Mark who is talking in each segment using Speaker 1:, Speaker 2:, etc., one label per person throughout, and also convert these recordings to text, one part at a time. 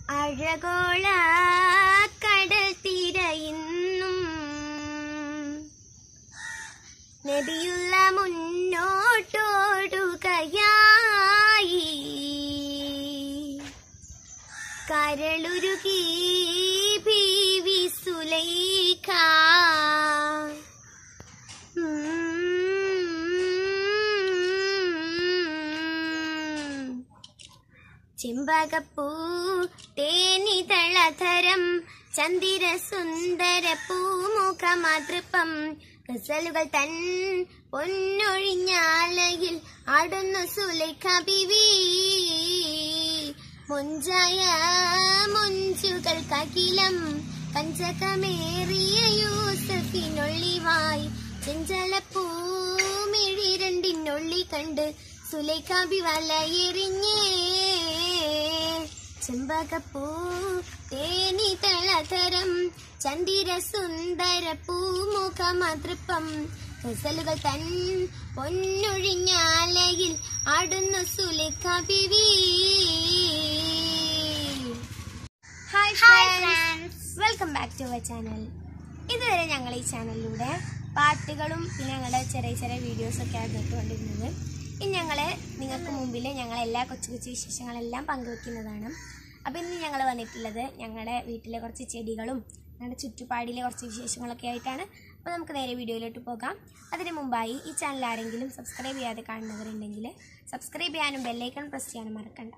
Speaker 1: അഴകോള കടൽ തിരയുന്നും നബിയുള്ള മുന്നോട്ടോടുകയായി കരളുരുകി ബീവി സുലൈഖ ഉം. ചെമ്പകപ്പൂ തേനിതളധരം ചന്ദിര സുന്ദര പൂമുഖമാതൃപ്പം ഗസലുകൾ തൻ പൊന്നൊഴിഞ്ഞാലയിൽ ആടുന്നു സുലൈഖ ബിവി മുഞ്ചായ മുഞ്ചുകൾ കകിലം കഞ്ചകമേറിയ യൂസഫിനൊള്ളിവായി ചെഞ്ചലപ്പൂമിഴി രണ്ടിനൊള്ളി കണ്ട് സുലൈഖാബി വലയെറിഞ്ഞേ ചെമ്പകപ്പൂ തേനി തളതരം ചന്ദിര സുന്ദര പൂമുഖമതൃപ്പം ഗസലുകൾ തൻ പൊന്നൊഴിഞ്ഞാലയിൽ ആടുന്നു Sulaikha Bibi hi friends welcome back to our channel ഇതുവരെ ഞങ്ങൾ ഈ ചാനലിലൂടെ പാട്ടുകളും പിന്നെ ഞങ്ങളുടെ ചെറിയ ചെറിയ വീഡിയോസ് ഒക്കെ ആയിരുന്നു ഇട്ടുകൊണ്ടിരുന്നത് ഇനി ഞങ്ങൾ നിങ്ങൾക്ക് മുമ്പിൽ ഞങ്ങൾ എല്ലാ കൊച്ചു കൊച്ചു വിശേഷങ്ങളെല്ലാം പങ്കുവെക്കുന്നതാണ് അപ്പോൾ ഇന്ന് ഞങ്ങൾ വന്നിട്ടുള്ളത് ഞങ്ങളുടെ വീട്ടിലെ കുറച്ച് ചെടികളും ഞങ്ങളുടെ ചുറ്റുപാടിലെ കുറച്ച് വിശേഷങ്ങളൊക്കെ ആയിട്ടാണ് അപ്പോൾ നമുക്ക് നേരെ വീഡിയോയിലോട്ട് പോകാം അതിന് മുമ്പായി ഈ ചാനൽ ആരെങ്കിലും സബ്സ്ക്രൈബ് ചെയ്യാതെ കാണുന്നവരുണ്ടെങ്കിൽ സബ്സ്ക്രൈബ് ചെയ്യാനും ബെല്ലൈക്കൺ പ്രസ് ചെയ്യാനും മറക്കണ്ട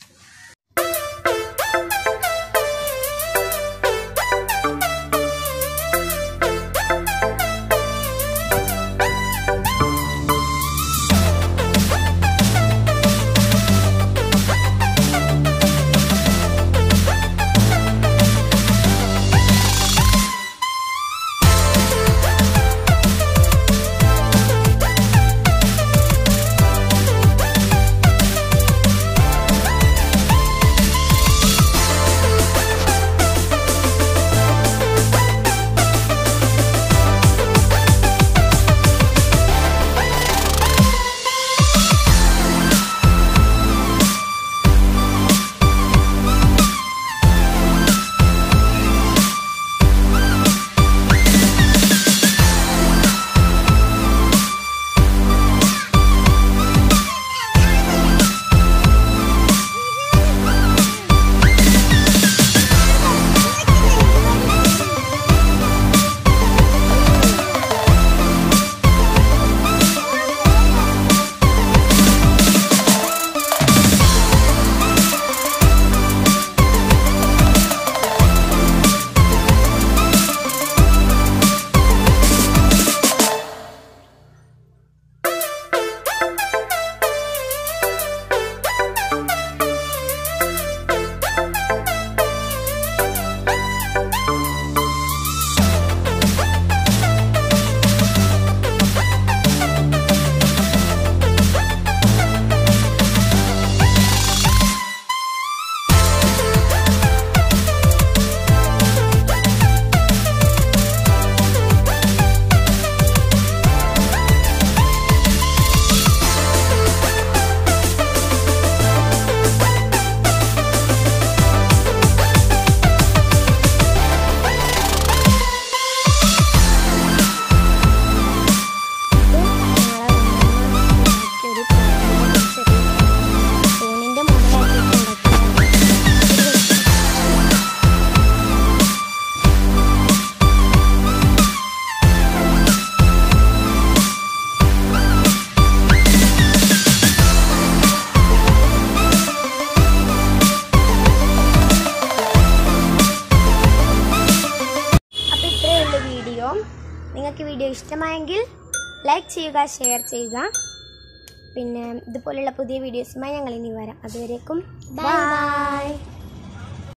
Speaker 1: അപ്പോൾ ഇത്രയേ ഉള്ളൂ വീഡിയോ നിങ്ങൾക്ക് വീഡിയോ ഇഷ്ടമായെങ്കിൽ ലൈക്ക് ചെയ്യുക ഷെയർ ചെയ്യുക പിന്നെ ഇതുപോലുള്ള പുതിയ വീഡിയോസുമായി ഞങ്ങൾ ഇനി വരാം അതുവരേക്കും ബൈ